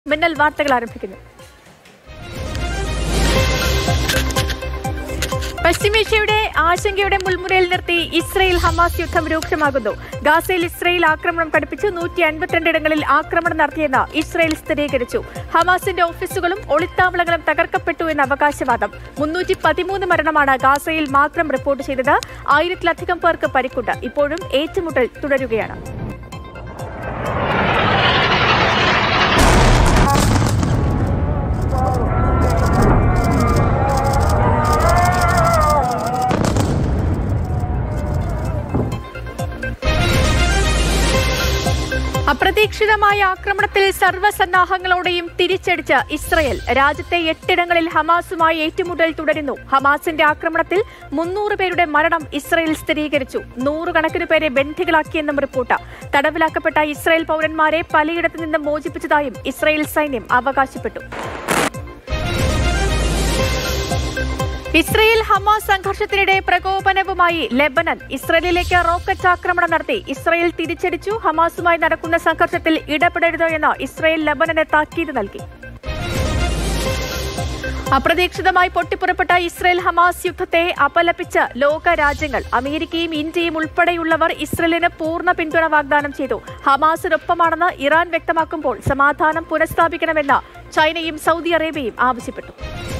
മിന്നൽ വാർത്തകൾ ആരംഭിക്കുന്നു പശ്ചിമേഷ്യയുടെ ആശങ്കയുടെ മുൾമുനയിൽ നിർത്തി ഇസ്രയേൽ ഹമാസ് യുദ്ധം രൂക്ഷമാകുന്നു ഗാസയിൽ ഇസ്രയേൽ ആക്രമണം കടുപ്പിച്ച് നൂറ്റി അൻപത്തിരണ്ടിടങ്ങളിൽ ആക്രമണം നടത്തിയെന്ന് ഇസ്രയേൽ സ്ഥിരീകരിച്ചു ഹമാസിന്റെ ഓഫീസുകളും ഒളിത്താവളങ്ങളും തകർക്കപ്പെട്ടു എന്ന അവകാശവാദം മുന്നൂറ്റി പതിമൂന്ന് മരണമാണ് ഗാസയിൽ മാത്രം റിപ്പോർട്ട് ചെയ്തത് ആയിരത്തിലധികം പേർക്ക് പരിക്കുണ്ട് ഇപ്പോഴും ഏറ്റുമുട്ടൽ തുടരുകയാണ് അപ്രതീക്ഷിതമായ ആക്രമണത്തിൽ സർവ്വസന്നാഹങ്ങളോടെയും തിരിച്ചടിച്ച് ഇസ്രയേൽ രാജ്യത്തെ എട്ടിടങ്ങളിൽ ഹമാസുമായി ഏറ്റുമുട്ടൽ തുടരുന്നു ഹമാസിന്റെ ആക്രമണത്തിൽ മുന്നൂറ് പേരുടെ മരണം ഇസ്രയേൽ സ്ഥിരീകരിച്ചു നൂറുകണക്കിന് പേരെ ബന്ധികളാക്കിയെന്നും റിപ്പോർട്ട് തടവിലാക്കപ്പെട്ട ഇസ്രയേൽ പൗരന്മാരെ പലയിടത്തു നിന്നും മോചിപ്പിച്ചതായും ഇസ്രയേൽ സൈന്യം അവകാശപ്പെട്ടു ഇസ്രയേൽ ഹമാസ് സംഘർഷത്തിനിടെ പ്രകോപനവുമായി ലെബനൻ ഇസ്രയേലിലേക്ക് റോക്കറ്റ് ആക്രമണം നടത്തി ഇസ്രയേൽ തിരിച്ചടിച്ചു ഹമാസുമായി നടക്കുന്ന സംഘർഷത്തിൽ ഇടപെടരുത് എന്ന് ഇസ്രയേൽ ലെബനന് താക്കീത് നൽകി അപ്രതീക്ഷിതമായി പൊട്ടിപ്പുറപ്പെട്ട ഇസ്രയേൽ ഹമാസ് യുദ്ധത്തെ അപലപിച്ച് ലോക രാജ്യങ്ങൾ അമേരിക്കയും ഇന്ത്യയും ഉൾപ്പെടെയുള്ളവർ ഇസ്രയേലിന് പൂർണ്ണ പിന്തുണ വാഗ്ദാനം ചെയ്തു ഹമാസിനൊപ്പമാണെന്ന് ഇറാൻ വ്യക്തമാക്കുമ്പോൾ സമാധാനം പുനഃസ്ഥാപിക്കണമെന്ന് ചൈനയും സൗദി അറേബ്യയും ആവശ്യപ്പെട്ടു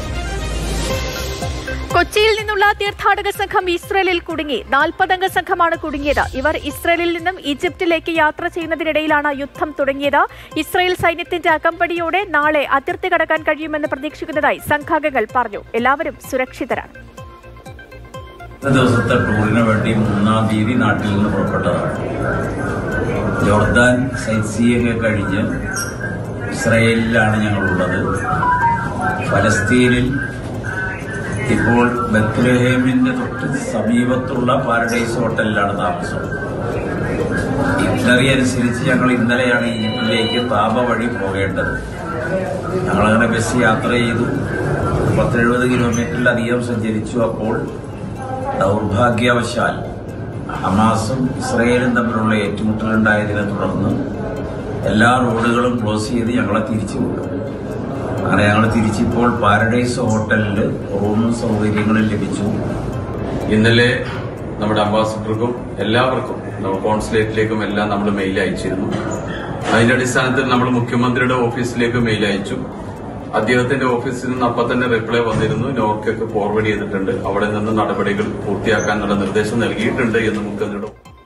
കൊച്ചിയിൽ നിന്നുള്ള തീർത്ഥാടക സംഘം ഇസ്രയേലിൽ കുടുങ്ങി നാൽപ്പതംഗ സംഘമാണ് കുടുങ്ങിയത് ഇവർ ഇസ്രയേലിൽ നിന്നും ഈജിപ്തിലേക്ക് യാത്ര ചെയ്യുന്നതിനിടയിലാണ് യുദ്ധം തുടങ്ങിയത് ഇസ്രയേൽ സൈന്യത്തിന്റെ അകമ്പടിയോടെ നാളെ അതിർത്തി കടക്കാൻ കഴിയുമെന്ന് പ്രതീക്ഷിക്കുന്നതായി സംഘാംഗങ്ങൾ പറഞ്ഞു എല്ലാവരും സുരക്ഷിതരാണ് ഒരു ദിവസത്തെ ടൂറിന് വേണ്ടി മൂന്നാം തീയതി നാട്ടിൽ നിന്ന് പുറപ്പെട്ടതാണ് ജോർദാൻ സൈറ്റ് സീയിങ് കഴിഞ്ഞ് ഇസ്രയേലിലാണ് ഞങ്ങളുള്ളത് ഫലസ്തീനിൽ ഇപ്പോൾ ബത്ലഹേമിന്റെ തൊട്ട് സമീപത്തുള്ള പാരഡൈസ് ഹോട്ടലിലാണ് താമസം ഇന്നറി അനുസരിച്ച് ഞങ്ങൾ ഇന്നലെയാണ് ഈജിപ്തിലേക്ക് താപ വഴി പോകേണ്ടത് ഞങ്ങളങ്ങനെ ബസ് യാത്ര ചെയ്തു പത്തെഴുപത് കിലോമീറ്ററിലധികം സഞ്ചരിച്ചു അപ്പോൾ ദൗർഭാഗ്യവശാൽ ഹമാസും ഇസ്രയേലും തമ്മിലുള്ള ഏറ്റുമുട്ടലുണ്ടായതിനെ തുടർന്ന് എല്ലാ റോഡുകളും ക്ലോസ് ചെയ്ത് ഞങ്ങളെ തിരിച്ചു വിട്ടു അങ്ങനെ ഞങ്ങൾ തിരിച്ചിപ്പോൾ പാരഡൈസ് ഹോട്ടലിൽ റൂമും സൗകര്യങ്ങളും ലഭിച്ചു ഇന്നലെ നമ്മുടെ അംബാസിഡർക്കും എല്ലാവർക്കും നമ്മുടെ കോൺസുലേറ്റിലേക്കും എല്ലാം നമ്മൾ മെയിൽ അയച്ചിരുന്നു അതിന്റെ അടിസ്ഥാനത്തിൽ നമ്മൾ മുഖ്യമന്ത്രിയുടെ ഓഫീസിലേക്ക് മെയിൽ അയച്ചു അദ്ദേഹത്തിന്റെ ഓഫീസിൽ നിന്ന് അപ്പം തന്നെ റിപ്ലൈ വന്നിരുന്നു നോർക്കൊക്കെ ഫോർവേഡ് ചെയ്തിട്ടുണ്ട് അവിടെ നിന്ന് നടപടികൾ പൂർത്തിയാക്കാനുള്ള നിർദ്ദേശം നൽകിയിട്ടുണ്ട് എന്ന് മുഖ്യമന്ത്രിയുടെ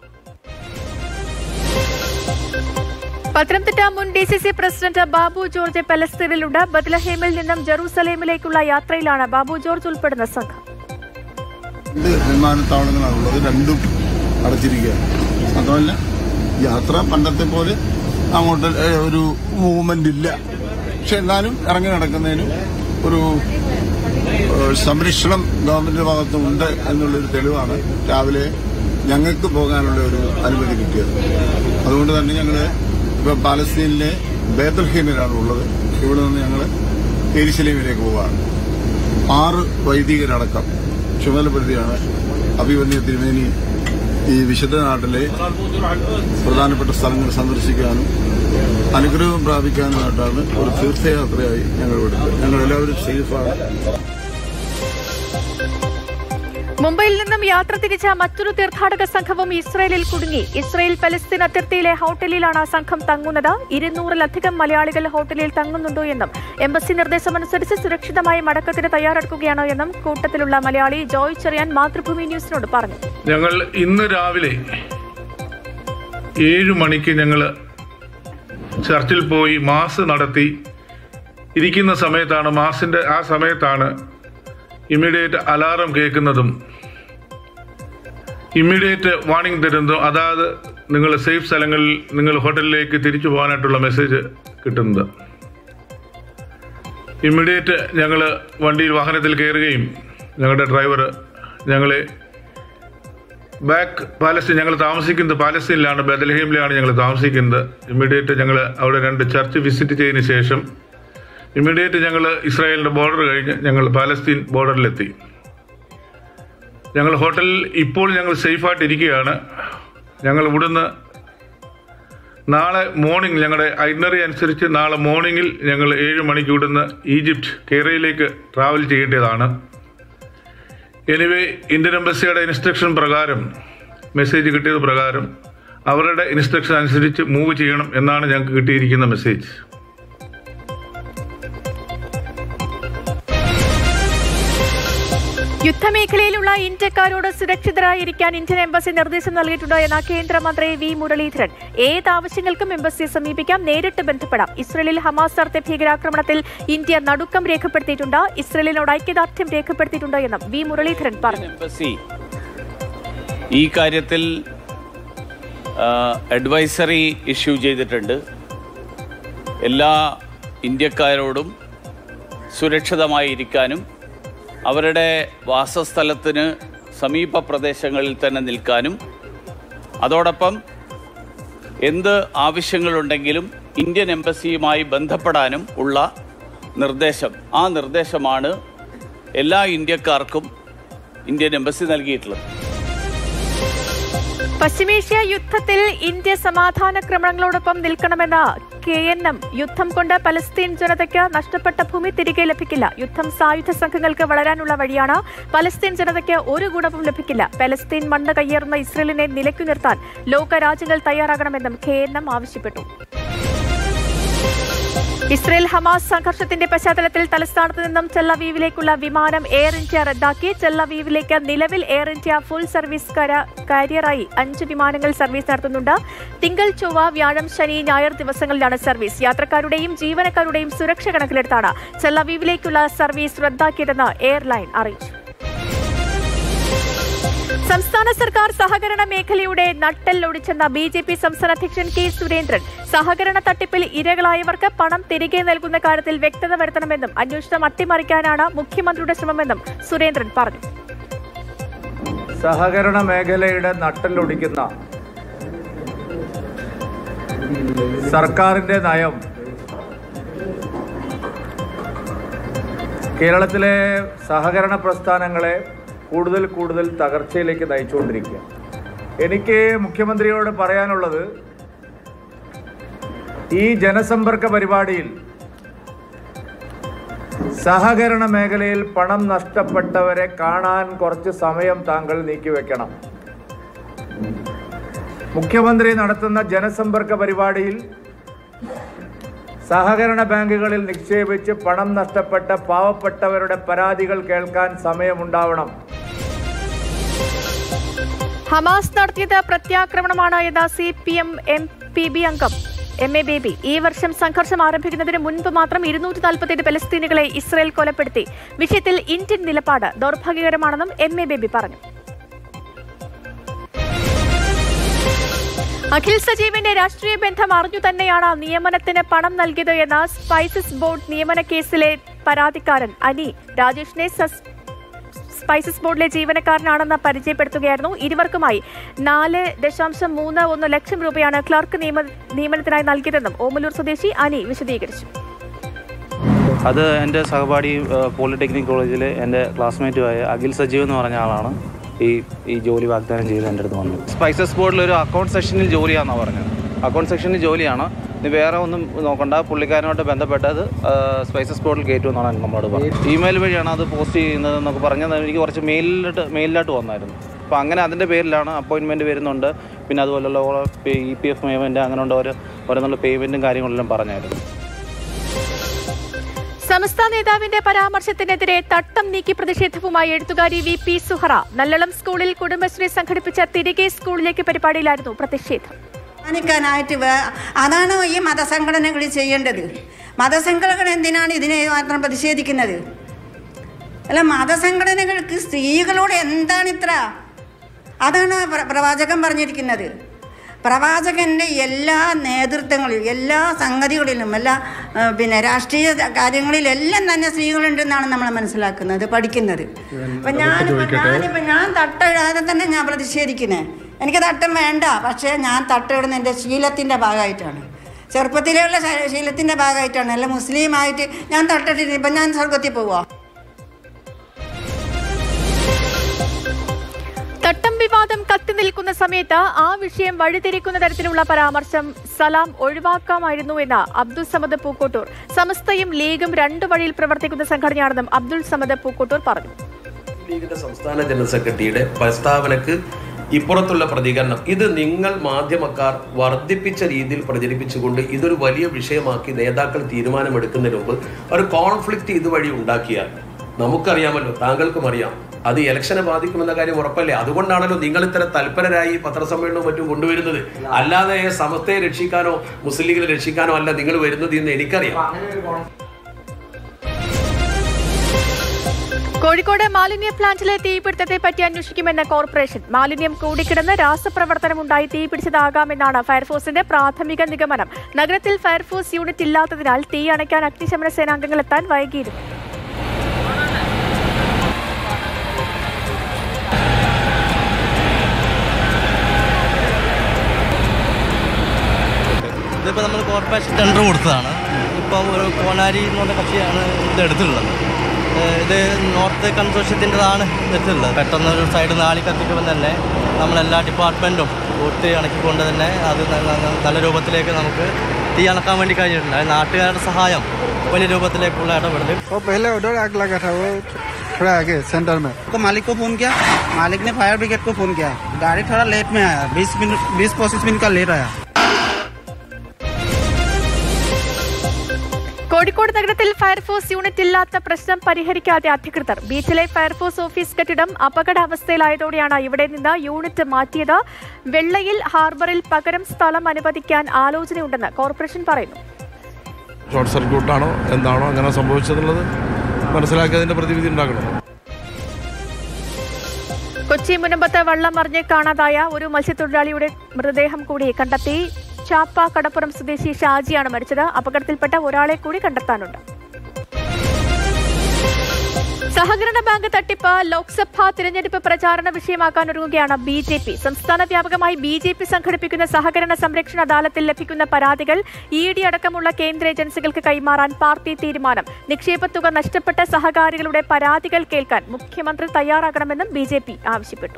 പത്തനംതിട്ട മുൻ D C C president Babu George പലസ്തീനിലുണ്ട് ബദ്ലഹേമിൽ നിന്നും ജെറൂസലേമിലേക്കുള്ള യാത്രയിലാണ് ബാബു ജോർജ് ഉൾപ്പെടുന്ന സംഘം രണ്ട് വിമാനത്താവളങ്ങളാണുള്ളത് രണ്ടും അടച്ചിരിക്കുകയാണ് മാത്രമല്ല യാത്ര പണ്ടത്തെ പോലെ അങ്ങോട്ട് ഏ, ഒരു മൂവ്മെന്റ് ഇല്ല പക്ഷെ എന്നാലും ഇറങ്ങി നടക്കുന്നതിനും ഒരു ഏ, സംരക്ഷണം ഗവൺമെന്റിന്റെ ഭാഗത്തുണ്ട് എന്നുള്ളൊരു തെളിവാണ് രാവിലെ ഞങ്ങൾക്ക് പോകാനുള്ള ഒരു അനുമതി കിട്ടിയത് അതുകൊണ്ട് തന്നെ ഞങ്ങൾ ഇപ്പൊ പാലസ്തീനിലെ ബേദൽഹീമിലാണ് ഉള്ളത് ഇവിടെ നിന്ന് ഞങ്ങൾ എരിശലേമിലേക്ക് പോവുകയാണ് ആറ് വൈദികരടക്കം ചുമതലപ്പെടുത്തിയാണ് അഭിമന്യ തിരുമേനി ഈ വിശുദ്ധ നാട്ടിലെ പ്രധാനപ്പെട്ട സ്ഥലങ്ങൾ സന്ദർശിക്കാനും അനുഗ്രഹം പ്രാപിക്കാനുമായിട്ടാണ് ഒരു തീർത്ഥയാത്രയായി ഞങ്ങൾ വിടുന്നത് ഞങ്ങൾ എല്ലാവരും സേഫാണ് മുംബൈയിൽ നിന്നും യാത്ര തിരിച്ച മറ്റൊരു തീർത്ഥാടക സംഘവും ഇസ്രയേലിൽ കുടുങ്ങി ഇസ്രയേൽ പലസ്തീൻ അതിർത്തിയിലെ ഹോട്ടലിലാണ് സംഘം തങ്ങുന്നത് ഇരുന്നൂറിലധികം മലയാളികൾ ഹോട്ടലിൽ തങ്ങുന്നുണ്ടോ എന്നും എംബസി നിർദ്ദേശമനുസരിച്ച് സുരക്ഷിതമായ മടക്കത്തിന് തയ്യാറെടുക്കുകയാണോ എന്നും കൂട്ടത്തിലുള്ള മലയാളി ജോയ് ചെറിയാൻ മാതൃഭൂമി ന്യൂസിനോട് പറഞ്ഞു ഞങ്ങൾ ഇന്ന് രാവിലെ ഏഴു മണിക്ക് ഞങ്ങൾ ചർച്ചിൽ പോയി മാസ് നടത്തി ഇരിക്കുന്ന സമയത്താണ് മാസിൻ്റെ ആ സമയത്താണ് ഇമ്മീഡിയറ്റ് അലാറം കേൾക്കുന്നതും ഇമ്മീഡിയറ്റ് വാണിംഗ് തരുന്നതും അതായത് നിങ്ങൾ സേഫ് സ്ഥലങ്ങളിൽ നിങ്ങൾ ഹോട്ടലിലേക്ക് തിരിച്ചു പോകാനായിട്ടുള്ള മെസ്സേജ് കിട്ടുന്നത് ഇമ്മീഡിയറ്റ് ഞങ്ങൾ വണ്ടിയിൽ വാഹനത്തിൽ കയറുകയും ഞങ്ങളുടെ ഡ്രൈവർ ഞങ്ങളെ ബാക്ക് പാലസ്തീൻ ഞങ്ങൾ താമസിക്കുന്നത് പാലസ്തീനിലാണ് ബദൽഹീമിലാണ് ഞങ്ങൾ താമസിക്കുന്നത് ഇമ്മീഡിയറ്റ് ഞങ്ങൾ അവിടെ രണ്ട് ചർച്ച് വിസിറ്റ് ചെയ്തതിന് ശേഷം ഇമ്മീഡിയറ്റ് ഞങ്ങൾ ഇസ്രായേലിൻ്റെ ബോർഡർ കഴിഞ്ഞ് ഞങ്ങൾ പാലസ്തീൻ ബോർഡറിലെത്തി ഞങ്ങൾ ഹോട്ടലിൽ ഇപ്പോൾ ഞങ്ങൾ സേഫായിട്ട് ഇരിക്കുകയാണ് ഞങ്ങൾ ഇവിടുന്ന് നാളെ മോർണിംഗ് ഞങ്ങളുടെ ഐനറി അനുസരിച്ച് നാളെ മോർണിംഗിൽ ഞങ്ങൾ ഏഴ് മണിക്ക് ഇവിടുന്ന് ഈജിപ്റ്റ് കേരളയിലേക്ക് ട്രാവൽ ചെയ്യേണ്ടതാണ് എനിവേ ഇന്ത്യൻ എംബസിയുടെ ഇൻസ്ട്രക്ഷൻ പ്രകാരം മെസ്സേജ് കിട്ടിയത് പ്രകാരം അവരുടെ ഇൻസ്ട്രക്ഷൻ അനുസരിച്ച് മൂവ് ചെയ്യണം എന്നാണ് ഞങ്ങൾക്ക് കിട്ടിയിരിക്കുന്ന മെസ്സേജ് യുദ്ധമേഖലയിലുള്ള ഇന്ത്യക്കാരോട് സുരക്ഷിതരായിരിക്കാൻ ഇന്ത്യൻ എംബസി നിർദ്ദേശം നൽകിയിട്ടുണ്ട് എന്ന കേന്ദ്രമന്ത്രി വി മുരളീധരൻ ഏത് ആവശ്യങ്ങൾക്കും എംബസിയെ സമീപിക്കാം നേരിട്ട് ബന്ധപ്പെടാം ഇസ്രയേലിൽ ഹമാസ് നടത്തിയ ഭീകരാക്രമണത്തിൽ ഇന്ത്യ നടുക്കം രേഖപ്പെടുത്തിയിട്ടുണ്ട് ഇസ്രയേലിനോട് ഐക്യദാർഢ്യം രേഖപ്പെടുത്തിയിട്ടുണ്ട് എന്നും വി മുരളീധരൻ പറഞ്ഞു എംബസി ഈ കാര്യത്തിൽ അഡ്വൈസറി ഇഷ്യൂ ചെയ്തിട്ടുണ്ട് എല്ലാ ഇന്ത്യക്കാരോടും സുരക്ഷിതമായിരിക്കാനും അവരുടെ വാസസ്ഥലത്തിന് സമീപ പ്രദേശങ്ങളിൽ തന്നെ നിൽക്കാനും അതോടൊപ്പം എന്ത് ആവശ്യങ്ങളുണ്ടെങ്കിലും ഇന്ത്യൻ എംബസിയുമായി ബന്ധപ്പെടാനും ഉള്ള നിർദ്ദേശം ആ നിർദ്ദേശമാണ് എല്ലാ ഇന്ത്യക്കാർക്കും ഇന്ത്യൻ എംബസി നൽകിയിട്ടുള്ളത് പശ്ചിമേഷ്യ യുദ്ധത്തിൽ ഇന്ത്യ സമാധാന ക്രമങ്ങളോടൊപ്പം നിൽക്കണമെന്ന് കെ എൻ എം യുദ്ധം കൊണ്ട് പലസ്തീൻ ജനതയ്ക്ക് നഷ്ടപ്പെട്ട ഭൂമി തിരികെ ലഭിക്കില്ല യുദ്ധം സായുധ സംഘങ്ങൾക്ക് വളരാനുള്ള വഴിയാണ് പലസ്തീൻ ജനതയ്ക്ക് ഒരു ഗുണവും ലഭിക്കില്ല പലസ്തീൻ മണ്ണ് കയ്യേറുന്ന ഇസ്രയേലിനെ നിലയ്ക്കു നിർത്താൻ ലോക രാജ്യങ്ങൾ തയ്യാറാകണമെന്നും കെ എൻ എം ആവശ്യപ്പെട്ടു ഇസ്രയേൽ ഹമാസ് സംഘർഷത്തിന്റെ പശ്ചാത്തലത്തിൽ തലസ്ഥാനത്ത് നിന്നും ടെല്ലവീവിലേക്കുള്ള വിമാനം എയർ ഇന്ത്യ റദ്ദാക്കി ടെല്ലവീവിലേക്ക് നിലവിൽ എയർ ഇന്ത്യ ഫുൾ സർവീസ് കര- കാരിയറായി അഞ്ച് വിമാനങ്ങൾ സർവീസ് നടത്തുന്നുണ്ട് തിങ്കൾ ചൊവ്വ വ്യാഴം ശനി ഞായർ ദിവസങ്ങളിലാണ് സർവീസ് യാത്രക്കാരുടെയും ജീവനക്കാരുടെയും സുരക്ഷ കണക്കിലെടുത്താണ് ടെല്ലവീവിലേക്കുള്ള സർവീസ് റദ്ദാക്കിയതെന്ന് എയർലൈൻ അറിയിച്ചു സംസ്ഥാന സർക്കാർ സഹകരണ മേഖലയുടെ നട്ടെല്ലൊടിച്ചെന്ന ബി ജെ പി സംസ്ഥാന അധ്യക്ഷൻ കെ സുരേന്ദ്രൻ സഹകരണ തട്ടിപ്പിൽ ഇരകളായവർക്ക് പണം തിരികെ നൽകുന്ന കാര്യത്തിൽ വ്യക്തത വരുത്തണമെന്നും അന്വേഷണം അട്ടിമറിക്കാനാണ് മുഖ്യമന്ത്രിയുടെ ശ്രമമെന്നും സുരേന്ദ്രൻ പറഞ്ഞു സഹകരണ മേഖലയുടെ നട്ടലൊടിക്കുന്ന സർക്കാരിൻ്റെ നയം കേരളത്തിലെ സഹകരണ പ്രസ്ഥാനങ്ങളെ കൂടുതൽ കൂടുതൽ തകർച്ചയിലേക്ക് നയിച്ചുകൊണ്ടിരിക്കുക എനിക്ക് മുഖ്യമന്ത്രിയോട് പറയാനുള്ളത് ഈ ജനസമ്പർക്ക പരിപാടിയിൽ സഹകരണ മേഖലയിൽ പണം നഷ്ടപ്പെട്ടവരെ കാണാൻ കുറച്ച് സമയം താങ്കൾ നീക്കിവെക്കണം മുഖ്യമന്ത്രി നടത്തുന്ന ജനസമ്പർക്ക പരിപാടിയിൽ സഹകരണ ബാങ്കുകളിൽ നിക്ഷേപിച്ച് പണം നഷ്ടപ്പെട്ട പാവപ്പെട്ടവരുടെ പരാതികൾ കേൾക്കാൻ സമയമുണ്ടാവണം ഹമാസ് നടത്തിയത് പ്രത്യാക്രമണമാണ് എന്ന C P M M P B അംഗം എം എ ബേബി ഈ വർഷം സംഘർഷം ആരംഭിക്കുന്നതിന് മുൻപ് മാത്രം ഇരുന്നൂറ്റി നാൽപ്പത്തിയെട്ട് പലസ്തീനുകളെ ഇസ്രയേൽ കൊലപ്പെടുത്തി വിഷയത്തിൽ ഇന്ത്യൻ നിലപാട് ദൗർഭാഗ്യകരമാണെന്നും എം എ ബേബി പറഞ്ഞു അഖിൽ സജീവിന്റെ രാഷ്ട്രീയ ബന്ധം അറിഞ്ഞു തന്നെയാണ് നിയമനത്തിന് പണം നൽകിയത് എന്ന സ്പൈസസ് ബോർഡ് നിയമന കേസിലെ പരാതിക്കാരൻ അനി രാജേഷിനെ സസ് സ്പൈസസ് ബോർഡിലെ ജീവനക്കാരനാണെന്ന് പരിചയപ്പെടുത്തുകയായിരുന്നു ഇരുവർക്കുമായി നാല് ദശാംശം മൂന്ന് ഒന്ന് ലക്ഷം രൂപയാണ് ക്ലർക്ക് നിയമ നിയമനത്തിനായി നൽകിയതെന്നും ഓമലൂർ സ്വദേശി അനി വിശദീകരിച്ചു അത് എൻ്റെ സഹപാഠി ഏഹ്, പോളിടെക്നിക് കോളേജിലെ എൻ്റെ ക്ലാസ്മേറ്റുമായ അഖിൽ സജീവ് എന്ന് പറഞ്ഞ ആളാണ് ഈ ഈ ജോലി വാഗ്ദാനം ചെയ്ത് എൻ്റെ അടുത്ത് വന്നത് സ്പൈസസ് ബോർഡിൽ ഒരു അക്കൗണ്ട് സെക്ഷനിൽ ജോലിയാണെന്നാണ് പറഞ്ഞത് അക്കൗണ്ട് സെക്ഷനിൽ ജോലിയാണ് ഇനി വേറെ ഒന്നും നോക്കണ്ട പുള്ളിക്കാരനുമായിട്ട് ബന്ധപ്പെട്ടത് ഏഹ്, സ്പൈസസ് ബോർഡിൽ കയറ്റുമെന്നാണ് നമ്മളോട് പറഞ്ഞത് ഇമെയിൽ വഴിയാണ് അത് പോസ്റ്റ് ചെയ്യുന്നത് എന്നൊക്കെ പറഞ്ഞത് എനിക്ക് കുറച്ച് മെയിലിലോട്ട് മെയിലിലോട്ട് വന്നായിരുന്നു അപ്പോൾ അങ്ങനെ അതിൻ്റെ പേരിലാണ് അപ്പോയിൻമെൻറ്റ് വരുന്നുണ്ട് പിന്നെ അതുപോലുള്ള ഇ പി എഫ് പേയ്മെൻറ്റ് അങ്ങനെയുള്ള ഓരോ ഓരോന്നുള്ള പേയ്മെൻറ്റും കാര്യങ്ങളെല്ലാം പറഞ്ഞായിരുന്നു സംസ്ഥാന നേതാവിന്റെ പരാമർശത്തിനെതിരെ തട്ടം നീക്കി പ്രതിഷേധവുമായി എഴുത്തുകാരി വി പി സുഹറ നല്ലളം സ്കൂളിൽ കുടുംബശ്രീ സംഘടിപ്പിച്ച തിരികെ സ്കൂളിലേക്ക് പരിപാടിയിലായിരുന്നു പ്രതിഷേധം മാനിക്കാനായിട്ട് വേ അതാണ് ഈ മതസംഘടനകൾ ചെയ്യേണ്ടത് മതസംഘടനകൾ എന്തിനാണ് ഇതിനെ മാത്രം പ്രതിഷേധിക്കുന്നത് അല്ല മതസംഘടനകൾക്ക് സ്ത്രീകളോട് എന്താണ് ഇത്ര അതാണ് പ്ര- പ്രവാചകൻ പറഞ്ഞിരിക്കുന്നത് പ്രവാചകൻ്റെ എല്ലാ നേതൃത്വങ്ങളിലും എല്ലാ സംഗതികളിലും എല്ലാ ആ, പിന്നെ രാഷ്ട്രീയ കാര്യങ്ങളിലെല്ലാം തന്നെ സ്ത്രീകളുണ്ടെന്നാണ് നമ്മൾ മനസ്സിലാക്കുന്നത് പഠിക്കുന്നത് അപ്പം ഞാനിപ്പോൾ ഞാനിപ്പോൾ ഞാൻ തട്ടിടാതെ തന്നെ ഞാൻ പ്രതിഷേധിക്കുന്നത് എനിക്ക് തട്ടം വേണ്ട പക്ഷേ ഞാൻ തട്ടിടുന്ന എൻ്റെ ശീലത്തിൻ്റെ ഭാഗമായിട്ടാണ് ചെറുപ്പത്തിലുള്ള ശ- ശീലത്തിൻ്റെ ഭാഗമായിട്ടാണ് അല്ല മുസ്ലിമായിട്ട് ഞാൻ തട്ടിട്ടില്ല ഇപ്പം ഞാൻ സ്വർഗത്തിൽ പോവാ തട്ടം തോട്ടം വിവാദം കത്തി നിൽക്കുന്ന സമയത്ത് ആ വിഷയം വഴിതിരിക്കുന്ന തരത്തിലുള്ള പരാമർശം സലാം ഒഴിവാക്കാമായിരുന്നു എന്ന് അബ്ദുൾ സമദ് പൂക്കോട്ടൂർ സമസ്തയും ലീഗും രണ്ടു വഴിയിൽ പ്രവർത്തിക്കുന്ന സംഘടനയാണെന്നും അബ്ദുൾ സമദ് പൂക്കോട്ടൂർ പറഞ്ഞു ലീഗിന്റെ സംസ്ഥാന ജനറൽ സെക്രട്ടറിയുടെ പ്രസ്താവനക്ക് ഇപ്പുറത്തുള്ള പ്രതികരണം ഇത് നിങ്ങൾ മാധ്യമക്കാർ വർദ്ധിപ്പിച്ച രീതിയിൽ പ്രചരിപ്പിച്ചുകൊണ്ട് ഇതൊരു വലിയ വിഷയമാക്കി നേതാക്കൾ തീരുമാനമെടുക്കുന്നതിന് മുമ്പ് ഒരു കോൺഫ്ലിക്റ്റ് ഇതുവഴി ഉണ്ടാക്കിയാൽ നമുക്കറിയാമല്ലോ താങ്കൾക്കും അറിയാം അത് ഇലക്ഷനെ ബാധിക്കുമെന്ന കാര്യം ഉറപ്പല്ലേ അതുകൊണ്ടാണല്ലോ നിങ്ങൾ ഇത്തരം തൽപരരായി പത്രസമ്മേളനവും മറ്റും കൊണ്ടുവരുന്നത് അല്ലാതെ സമസ്തയെ രക്ഷിക്കാനോ മുസ്ലിം ലീഗിനെ രക്ഷിക്കാനോ അല്ല നിങ്ങൾ വരുന്നത് എന്ന് എനിക്കറിയാം കോഴിക്കോട് മാലിന്യ പ്ലാന്റിലെ തീപിടുത്തത്തെ പറ്റി അന്വേഷിക്കുമെന്ന് കോർപ്പറേഷൻ മാലിന്യം കൂടിക്കിടന്ന് രാസപ്രവർത്തനമുണ്ടായി തീപിടിച്ചതാകാമെന്നാണ് ഫയർഫോഴ്സിന്റെ പ്രാഥമിക നിഗമനം നഗരത്തിൽ ഫയർഫോഴ്സ് യൂണിറ്റ് ഇല്ലാത്തതിനാൽ തീ അണയ്ക്കാൻ അഗ്നിശമന സേനാംഗങ്ങൾ എത്താൻ വൈകിയിരുന്നു ഇതിപ്പോൾ നമ്മൾ കോർപ്പറേഷൻ ടെൻഡർ കൊടുത്തതാണ് ഇപ്പം ഒരു കോനാരി എന്ന് പറഞ്ഞ കക്ഷിയാണ് ഇത് എടുത്തിട്ടുള്ളത് ഏഹ് ഇത് നോർത്ത് കൺസോഷ്യത്തിൻ്റെതാണ് എടുത്തിട്ടുള്ളത് പെട്ടെന്ന് ഒരു സൈഡിൽ നിന്ന് ആളി കത്തിക്കുമ്പോൾ തന്നെ നമ്മളെല്ലാ ഡിപ്പാർട്ട്മെൻറ്റും ഒത്തിരി അണക്കിക്കൊണ്ട് തന്നെ അത് ന- ന- നല്ല രൂപത്തിലേക്ക് നമുക്ക് തീ അണക്കാൻ വേണ്ടി കഴിഞ്ഞിട്ടുണ്ട് അത് നാട്ടുകാരുടെ സഹായം വലിയ രൂപത്തിലേക്കുള്ള ഇടപെടൽ वो पहले उधर आग लगा था वो थोड़ा आगे सेंटर में तो मालिक को फोन किया मालिक ने फायर ब्रिगेड को फोन किया गाड़ी थोड़ा लेट में आया बीस मिनट बीस पच्चीस मिनट का लेट आया കോഴിക്കോട് നഗരത്തിൽ ഫയർഫോഴ്സ് യൂണിറ്റ് ഇല്ലാത്ത പ്രശ്നം പരിഹരിക്കാതെ അധികൃതർ ബീച്ചിലെ ഫയർഫോഴ്സ് ഓഫീസ് കെട്ടിടം അപകടാവസ്ഥയിലായതോടെയാണ് ഇവിടെ നിന്ന് യൂണിറ്റ് മാറ്റിയത് വെള്ളയിൽ ഹാർബറിൽ പകരം സ്ഥലം അനുവദിക്കാൻ ആലോചനയുണ്ടെന്ന് കോർപ്പറേഷൻ പറയുന്നു ഷോർട്ട് സർക്യൂട്ടാണോ എന്താണോ അങ്ങനെ സംഭവിച്ചതെന്നുള്ളത് മനസ്സിലാക്കി അതിന്റെ പ്രതിവിധി ഉണ്ടാക്കണം കൊച്ചി മുനമ്പത്ത് വള്ളം മറിഞ്ഞ് കാണാതായ ഒരു മത്സ്യത്തൊഴിലാളിയുടെ മൃതദേഹം കൂടി കണ്ടെത്തി ചാപ്പ കടപ്പുറം സ്വദേശി ഷാജിയാണ് മരിച്ചത് അപകടത്തിൽപ്പെട്ട ഒരാളെ കൂടി കണ്ടെത്താനുണ്ട് സഹകരണ ബാങ്ക് തട്ടിപ്പ് ലോക്സഭാ തിരഞ്ഞെടുപ്പ് പ്രചാരണ വിഷയമാക്കാൻ ഒരുങ്ങുകയാണ് ബി ജെ പി സംസ്ഥാന വ്യാപകമായി ബി ജെ പി സംഘടിപ്പിക്കുന്ന സഹകരണ സംരക്ഷണ അദാലത്തിൽ ലഭിക്കുന്ന പരാതികൾ ഇ ഡി അടക്കമുള്ള കേന്ദ്ര ഏജൻസികൾക്ക് കൈമാറാൻ പാർട്ടി തീരുമാനം നിക്ഷേപത്തുക നഷ്ടപ്പെട്ട സഹകാരികളുടെ പരാതികൾ കേൾക്കാൻ മുഖ്യമന്ത്രി തയ്യാറാകണമെന്നും ബി ആവശ്യപ്പെട്ടു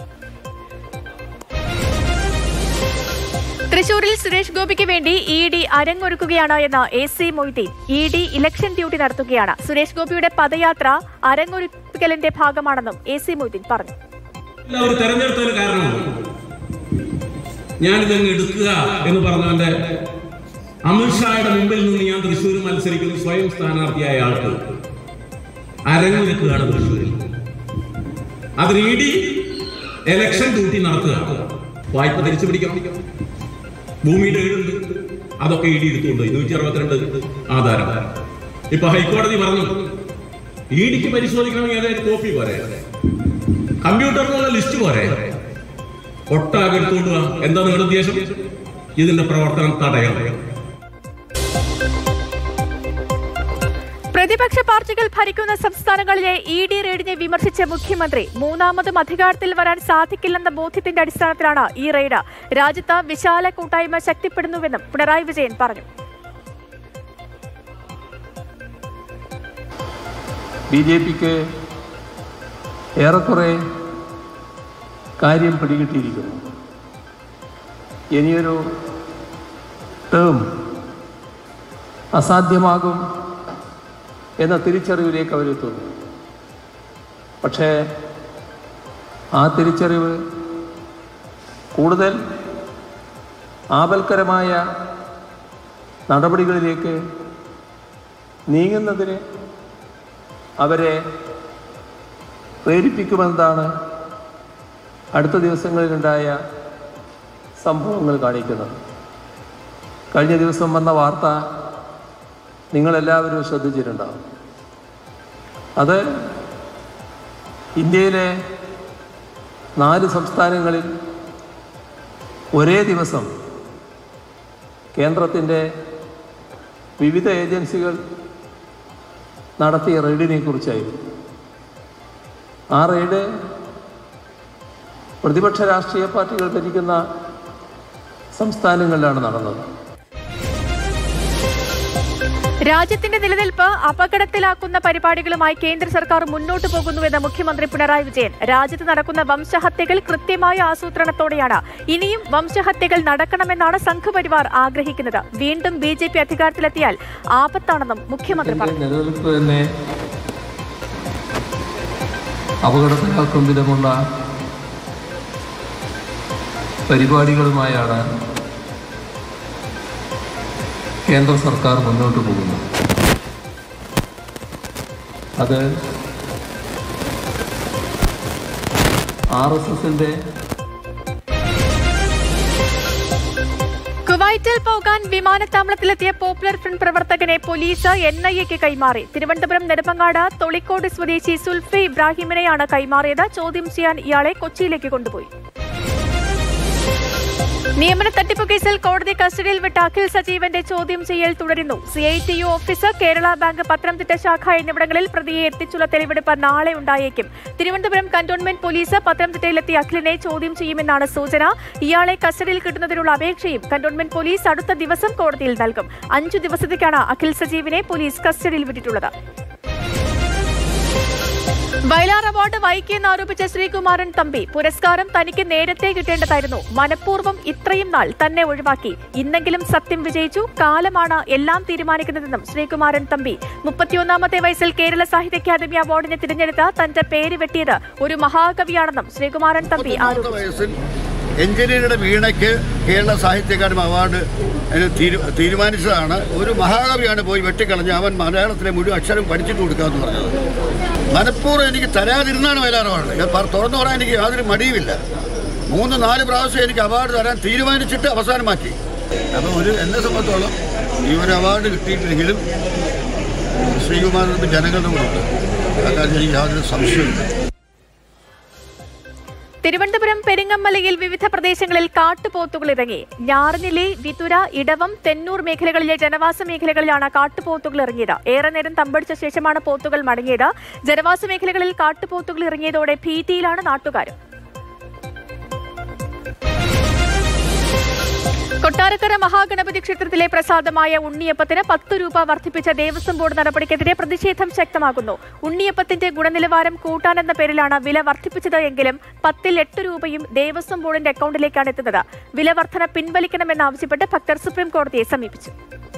തൃശൂരിൽ സുരേഷ് ഗോപിക്ക് വേണ്ടി ഇ ഡി അരങ്ങൊരുക്കുകയാണ് എന്ന് A C Moideen E D election duty നടത്തുകയാണ് സുരേഷ് ഗോപിയുടെ പദയാത്ര അരങ്ങൊരുക്കലിന്റെ ഭാഗമാണെന്നും എ സി മൊയ്തീൻ പറഞ്ഞു അവർ തെരഞ്ഞെടുത്തതിന് കാരണമാണ് ഞാനിതങ്ങ് എടുക്കുക എന്ന് പറഞ്ഞവന്റെ അമിത്ഷായുടെ മുമ്പിൽ നിന്ന് ഞാൻ തൃശ്ശൂർ മത്സരിക്കുന്ന സ്വയം സ്ഥാനാർത്ഥിയായ ആൾക്ക് അരങ്ങൊരുക്കുകയാണ് തൃശ്ശൂരിൽ അതിന് ഇ ഡി എലക്ഷൻ ഡ്യൂട്ടി നടത്തുക വായ്പ തിരിച്ചു പിടിക്കണം ഭൂമിയുടെ ഏഴുണ്ട് അതൊക്കെ ഇ ഡി എടുത്തുകൊണ്ട് നൂറ്റി അറുപത്തിരണ്ട് ആധാരം ഇപ്പൊ ഹൈക്കോടതി പറഞ്ഞു ഇ ഡിക്ക് പരിശോധിക്കണമെങ്കിൽ അതായത് കോപ്പി പോരെ കമ്പ്യൂട്ടറിനുള്ള ലിസ്റ്റ് പോരെ ഒട്ടാകെ എടുത്തുകൊണ്ട് വാ എന്താ നിങ്ങളുടെ ഉദ്ദേശം ഇതിന്റെ പ്രവർത്തനം തടയണം പ്രതിപക്ഷ പാർട്ടികൾ ഭരിക്കുന്ന സംസ്ഥാനങ്ങളിലെ ഇ ഡി റെയ്ഡിനെ വിമർശിച്ച മുഖ്യമന്ത്രി മൂന്നാമതും അധികാരത്തിൽ വരാൻ സാധിക്കില്ലെന്ന ബോധ്യത്തിന്റെ അടിസ്ഥാനത്തിലാണ് ഈ റെയ്ഡ് രാജ്യത്ത് വിശാല കൂട്ടായ്മ ശക്തിപ്പെടുന്നുവെന്നും പിണറായി വിജയൻ പറഞ്ഞു ബി ജെ പിക്ക് ഏറെക്കുറെ കാര്യം പിടികിട്ടിയിരിക്കുന്നു ഇനിയൊരു ടേം അസാധ്യമാകും എന്ന തിരിച്ചറിവിലേക്ക് അവരെത്തുന്നു പക്ഷേ ആ തിരിച്ചറിവ് കൂടുതൽ ആപൽക്കരമായ നടപടികളിലേക്ക് നീങ്ങുന്നതിന് അവരെ പ്രേരിപ്പിക്കുമെന്നതാണ് അടുത്ത ദിവസങ്ങളിലുണ്ടായ സംഭവങ്ങൾ കാണിക്കുന്നത് കഴിഞ്ഞ ദിവസം വന്ന വാർത്ത നിങ്ങളെല്ലാവരും ശ്രദ്ധിച്ചിട്ടുണ്ടാവും അത് ഇന്ത്യയിലെ നാല് സംസ്ഥാനങ്ങളിൽ ഒരേ ദിവസം കേന്ദ്രത്തിൻ്റെ വിവിധ ഏജൻസികൾ നടത്തിയ റെയ്ഡിനെ കുറിച്ചായിരുന്നു ആ റെയ്ഡ് പ്രതിപക്ഷ രാഷ്ട്രീയ പാർട്ടികൾ ഭരിക്കുന്ന സംസ്ഥാനങ്ങളിലാണ് നടന്നത് രാജ്യത്തിന്റെ നിലനിൽപ്പ് അപകടത്തിലാക്കുന്ന പരിപാടികളുമായി കേന്ദ്ര സർക്കാർ മുന്നോട്ടു പോകുന്നുവെന്ന് മുഖ്യമന്ത്രി പിണറായി വിജയൻ രാജ്യത്ത് നടക്കുന്ന വംശഹത്യകൾ കൃത്യമായ ആസൂത്രണത്തോടെയാണ് ഇനിയും വംശഹത്യകൾ നടക്കണമെന്നാണ് സംഘപരിവാർ ആഗ്രഹിക്കുന്നത് വീണ്ടും ബി ജെ പി അധികാരത്തിലെത്തിയാൽ ആപത്താണെന്നും മുഖ്യമന്ത്രി പറഞ്ഞു നിലനിൽപ്പ് തന്നെ അപകടത്തിലാക്കും വിധമുള്ള പരിപാടികളുമായാണ് കേന്ദ്ര സർക്കാർ മുന്നോട്ട് പോകുന്നത് അത് ആർ എസ് എസിന്റെ കുവൈറ്റിൽ പോകാൻ വിമാനത്താവളത്തിലെത്തിയ പോപ്പുലർ ഫ്രണ്ട് പ്രവർത്തകനെ പോലീസ് എൻ ഐ എക്ക് കൈമാറി തിരുവനന്തപുരം നെടുമങ്ങാട് തൊളിക്കോട് സ്വദേശി സുൽഫി ഇബ്രാഹിമിനെയാണ് കൈമാറിയത് ചോദ്യം ചെയ്യാൻ ഇയാളെ കൊച്ചിയിലേക്ക് കൊണ്ടുപോയി നിയമന തട്ടിപ്പ് കേസിൽ കോടതി കസ്റ്റഡിയിൽ വിട്ട അഖിൽ സജീവന്റെ ചോദ്യം ചെയ്യൽ തുടരുന്നു C I T U officer Kerala bank Pathanamthitta ശാഖ എന്നിവിടങ്ങളിൽ പ്രതിയെ എത്തിച്ചുള്ള തെളിവെടുപ്പ് നാളെ ഉണ്ടായേക്കും തിരുവനന്തപുരം കന്റോൺമെന്റ് പോലീസ് പത്തനംതിട്ടയിലെത്തിയ അഖിലിനെ ചോദ്യം ചെയ്യുമെന്നാണ് സൂചന ഇയാളെ കസ്റ്റഡിയിൽ കിട്ടുന്നതിനുള്ള അപേക്ഷയും കന്റോൺമെന്റ് പോലീസ് അടുത്ത ദിവസം കോടതിയിൽ നൽകും അഞ്ചു ദിവസത്തേക്കാണ് അഖിൽ സജീവിനെ പോലീസ് കസ്റ്റഡിയിൽ വിട്ടിട്ടുള്ളത് വയലാർ അവാർഡ് വൈകിയെന്ന് ആരോപിച്ച ശ്രീകുമാരൻ തമ്പി പുരസ്കാരം തനിക്ക് നേരത്തെ കിട്ടേണ്ടതായിരുന്നു മനഃപൂർവ്വം ഇത്രയും നാൾ തന്നെ ഒഴിവാക്കി ഇന്നെങ്കിലും സത്യം വിജയിച്ചു കാലമാണ് എല്ലാം തീരുമാനിക്കുന്നതെന്നും ശ്രീകുമാരൻ തമ്പി മുപ്പത്തിയൊന്നാമത്തെ വയസ്സിൽ കേരള സാഹിത്യ അക്കാദമി അവാർഡിനെ തിരഞ്ഞെടുത്ത തന്റെ പേര് വെട്ടിയത് ഒരു മഹാകവിയാണെന്നും ശ്രീകുമാരൻ തമ്പി ആരോപിച്ചു വയസ്സിൽ എഞ്ചിനീയറുടെ വീണയ്ക്ക് കേരള സാഹിത്യ അക്കാദമി അവാർഡ് അതിന് തീരു തീരുമാനിച്ചതാണ് ഒരു മഹാകവിയാണ് പോയി വെട്ടിക്കളഞ്ഞ് അവൻ മലയാളത്തിലെ മുഴുവൻ അക്ഷരം പഠിച്ചിട്ട് കൊടുക്കാമെന്ന് പറഞ്ഞത് മനഃപൂർവ്വം എനിക്ക് തരാതിരുന്നാണ് വയലാർ അവാർഡ് ഞാൻ പറ- തുറന്നു പറയാൻ എനിക്ക് യാതൊരു മടിയുമില്ല മൂന്ന് നാല് പ്രാവശ്യം എനിക്ക് അവാർഡ് തരാൻ തീരുമാനിച്ചിട്ട് അവസാനം മാറ്റി അപ്പോൾ ഒരു എന്നെ സംബന്ധിച്ചോളം ഈ ഒരു അവാർഡ് കിട്ടിയിട്ടില്ലെങ്കിലും ശ്രീകുമാരൻ ജനങ്ങളുടെ കൂടെ ഉണ്ട് അക്കാര്യത്തിൽ എനിക്ക് യാതൊരു സംശയമില്ല തിരുവനന്തപുരം പെരിങ്ങമ്മലയിൽ വിവിധ പ്രദേശങ്ങളിൽ കാട്ടുപോത്തുകൾ ഇറങ്ങി ഞാറിനിലെ വിതുര ഇടവം തെന്നൂർ മേഖലകളിലെ ജനവാസ മേഖലകളിലാണ് കാട്ടുപോത്തുകൾ ഇറങ്ങിയത് ഏറെ നേരം തമ്പടിച്ച ശേഷമാണ് പോത്തുകൾ മടങ്ങിയത് ജനവാസ മേഖലകളിൽ കാട്ടുപോത്തുകൾ ഇറങ്ങിയതോടെ ഭീതിയിലാണ് നാട്ടുകാർ കൊട്ടാരക്കര മഹാഗണപതി ക്ഷേത്രത്തിലെ പ്രസാദമായ ഉണ്ണിയപ്പത്തിന് പത്ത് രൂപ വർദ്ധിപ്പിച്ച ദേവസ്വം ബോർഡ് നടപടിക്കെതിരെ പ്രതിഷേധം ശക്തമാകുന്നു ഉണ്ണിയപ്പത്തിന്റെ ഗുണനിലവാരം കൂട്ടാനെന്ന പേരിലാണ് വില വർദ്ധിപ്പിച്ചത് എങ്കിലും പത്തിൽ എട്ട് രൂപയും ദേവസ്വം ബോർഡിന്റെ അക്കൗണ്ടിലേക്കാണ് എത്തുന്നത് വില വർധന പിൻവലിക്കണമെന്നാവശ്യപ്പെട്ട് ഭക്തർ സുപ്രീം കോടതിയെ സമീപിച്ചു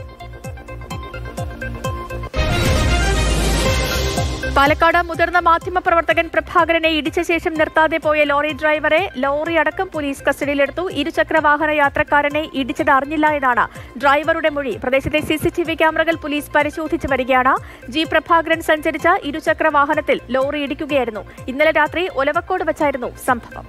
പാലക്കാട് മുതിർന്ന മാധ്യമപ്രവർത്തകൻ പ്രഭാകരനെ ഇടിച്ച ശേഷം നിർത്താതെ പോയ ലോറി ഡ്രൈവറെ ലോറി അടക്കം പോലീസ് കസ്റ്റഡിയിലെടുത്തു ഇരുചക്ര വാഹന യാത്രക്കാരനെ ഇടിച്ചത് അറിഞ്ഞില്ല എന്നാണ് ഡ്രൈവറുടെ മൊഴി പ്രദേശത്തെ സിസിടിവി ക്യാമറകൾ പോലീസ് പരിശോധിച്ചു വരികയാണ് ജി പ്രഭാകരൻ സഞ്ചരിച്ച ഇരുചക്ര വാഹനത്തിൽ ലോറി ഇടിക്കുകയായിരുന്നു ഇന്നലെ രാത്രി ഒലവക്കോട് വച്ചായിരുന്നു സംഭവം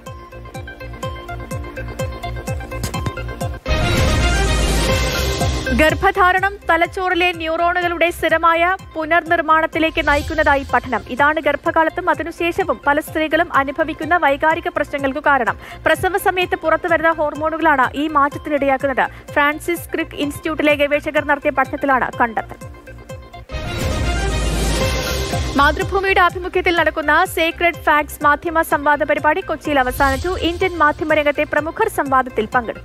ഗർഭധാരണം തലച്ചോറിലെ ന്യൂറോണുകളുടെ സ്ഥിരമായ പുനർനിർമ്മാണത്തിലേക്ക് നയിക്കുന്നതായി പഠനം ഇതാണ് ഗർഭകാലത്തും അതിനുശേഷവും പല സ്ത്രീകളും അനുഭവിക്കുന്ന വൈകാരിക പ്രശ്നങ്ങൾക്ക് കാരണം പ്രസവ സമയത്ത് പുറത്തുവരുന്ന ഹോർമോണുകളാണ് ഈ മാറ്റത്തിനിടയാക്കുന്നത് ഫ്രാൻസിസ് ക്രിക്ക് ഇൻസ്റ്റിറ്റ്യൂട്ടിലെ ഗവേഷകർ നടത്തിയ പഠനത്തിലാണ് കണ്ടെത്തൽ മാതൃഭൂമിയുടെ ആഭിമുഖ്യത്തിൽ നടക്കുന്ന സേക്രഡ് ഫാക്ട്സ് മാധ്യമ സംവാദ പരിപാടി കൊച്ചിയിൽ അവസാനിച്ചു ഇന്ത്യൻ മാധ്യമരംഗത്തെ പ്രമുഖർ സംവാദത്തിൽ പങ്കെടുത്തു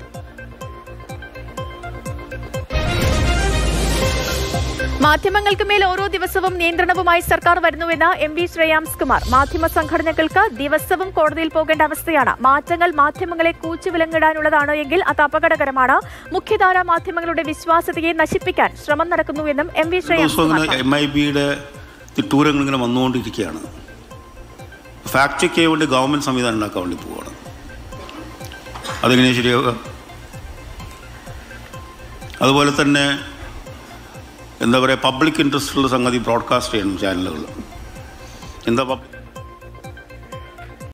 മാധ്യമങ്ങൾക്ക് മേൽ ഓരോ ദിവസവും നിയന്ത്രണവുമായി സർക്കാർ വരുന്നുവെന്ന് എം വി ശ്രേയാംസ് കുമാർ മാധ്യമ സംഘടനകൾക്ക് ദിവസവും കോടതിയിൽ പോകേണ്ട അവസ്ഥയാണ് മാറ്റങ്ങൾ മാധ്യമങ്ങളെ കൂച്ചുവിലങ്ങിടാനുള്ളതാണ് എങ്കിൽ അത് അപകടകരമാണ് മുഖ്യധാരാ മാധ്യമങ്ങളുടെ വിശ്വാസ്യതയെ നശിപ്പിക്കാൻ ശ്രമം നടക്കുന്നുവെന്നും എം വി ശ്രേയാംസ് ദിവസവും കുമാർ ഇങ്ങനെ എം ഐ ബിയുടെ തിട്ടൂരങ്ങൾ ഇങ്ങനെ വന്നുകൊണ്ടിരിക്കുകയാണ് ഫാക്ട് ചെക്ക് ചെയ്യാൻ വേണ്ടി ഗവൺമെൻറ് സംവിധാനം ഉണ്ടാക്കാൻ വേണ്ടി പോവുകയാണ് അതെങ്ങനെയാണ് ശരിയാവുക അതുപോലെ തന്നെ എന്താ പറയുക പബ്ലിക് ഇൻട്രസ്റ്റ് ഉള്ള സംഗതി ബ്രോഡ്കാസ്റ്റ് ചെയ്യണം ചാനലുകൾ എന്താ പബ്ലിക്